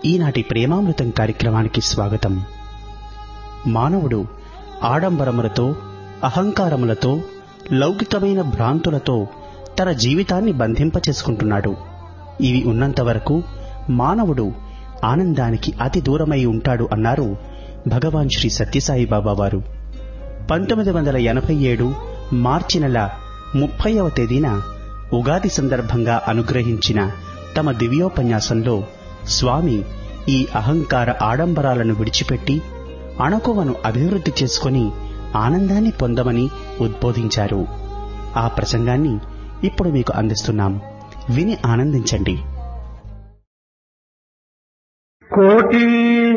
ఈనాటి ప్రేమామృతం కార్యక్రమానికి స్వాగతం మానవుడు ఆడంబరములతో అహంకారములతో లౌకికమైన భ్రాంతులతో తన జీవితాన్ని బంధింపచేసుకుంటున్నాడు ఇవి ఉన్నంత వరకు మానవుడు ఆనందానికి అతి దూరమై ఉంటాడు అన్నారు భగవాన్ శ్రీ సత్యసాయి బాబా వారు పంతొమ్మిది వందల ఎనభై ఏడు మార్చి నెల ముప్పైవ తేదీన ఉగాది సందర్భంగా అనుగ్రహించిన తమ దివ్యోపన్యాసంలో స్వామి ఈ అహంకార ఆడంబరాలను విడిచిపెట్టి అణకువను అభివృద్ధి చేసుకుని ఆనందాన్ని పొందమని ఉద్బోధించారు ఆ ప్రసంగాన్ని ఇప్పుడు మీకు అందిస్తున్నాం విని ఆనందించండి కోటి